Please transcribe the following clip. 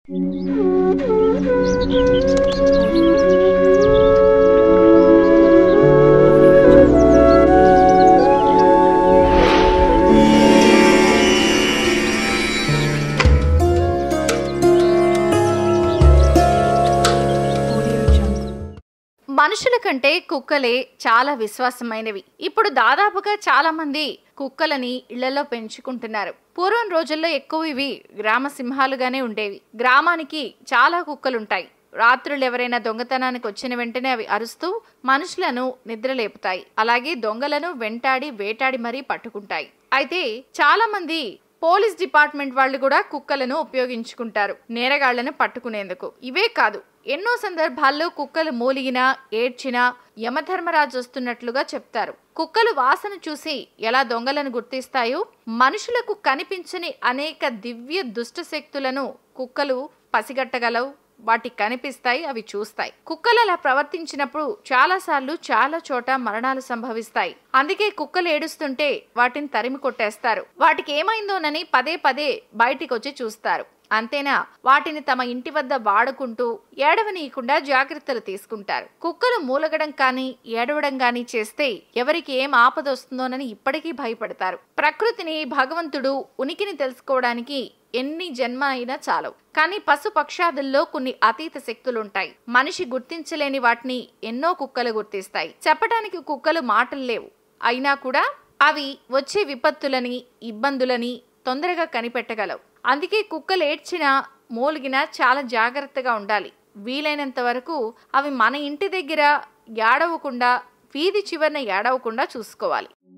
మనుషుల కంటే కుక్కలే చాలా విశ్వాసమైనవి ఇప్పుడు దాదాపుగా చాలా మంది కుక్కలని ఇళ్లలో పెంచుకుంటున్నారు పూర్వం రోజుల్లో ఎక్కువ ఇవి గ్రామ సింహాలుగానే ఉండేవి గ్రామానికి చాలా కుక్కలుంటాయి రాత్రులు ఎవరైనా దొంగతనానికి వచ్చిన వెంటనే అవి అరుస్తూ మనుషులను నిద్రలేపుతాయి అలాగే దొంగలను వెంటాడి వేటాడి మరీ పట్టుకుంటాయి అయితే చాలా మంది పోలీస్ డిపార్ట్మెంట్ వాళ్ళు కూడా కుక్కలను ఉపయోగించుకుంటారు నేరగాళ్లను పట్టుకునేందుకు ఇవే కాదు ఎన్నో సందర్భాల్లో కుక్కలు మూలిగినా ఏడ్చినా యమధర్మరాజు వస్తున్నట్లుగా చెప్తారు కుక్కలు వాసన చూసి ఎలా దొంగలను గుర్తిస్తాయో మనుషులకు కనిపించని అనేక దివ్య దుష్ట శక్తులను కుక్కలు పసిగట్టగలవు వాటి కనిపిస్తాయి అవి చూస్తాయి కుక్కలు అలా ప్రవర్తించినప్పుడు చాలాసార్లు చాలా చోట మరణాలు సంభవిస్తాయి అందుకే కుక్కలు ఏడుస్తుంటే వాటిని తరిమి కొట్టేస్తారు వాటికి ఏమైందోనని పదే పదే బయటికి వచ్చి చూస్తారు అంతేనా వాటిని తమ ఇంటి వద్ద వాడుకుంటూ ఏడవనీయకుండా జాగ్రత్తలు తీసుకుంటారు కుక్కలు మూలగడం కానీ ఏడవడం కానీ చేస్తే ఎవరికి ఏం ఆపదొస్తుందోనని ఇప్పటికీ భయపడతారు ప్రకృతిని భగవంతుడు ఉనికిని తెలుసుకోవడానికి ఎన్ని జన్మ అయినా చాలవు కానీ పశు పక్షాదుల్లో కొన్ని అతీత శక్తులుంటాయి మనిషి గుర్తించలేని వాటిని ఎన్నో కుక్కలు గుర్తిస్తాయి చెప్పడానికి కుక్కలు మాటలు లేవు అయినా కూడా అవి వచ్చే విపత్తులని ఇబ్బందులని తొందరగా కనిపెట్టగలవు అందుకే కుక్కలు ఏడ్చినా మూలిగినా చాలా జాగ్రత్తగా ఉండాలి వీలైనంత వరకు అవి మన ఇంటి దగ్గర ఏడవకుండా వీధి చివరన ఏడవకుండా చూసుకోవాలి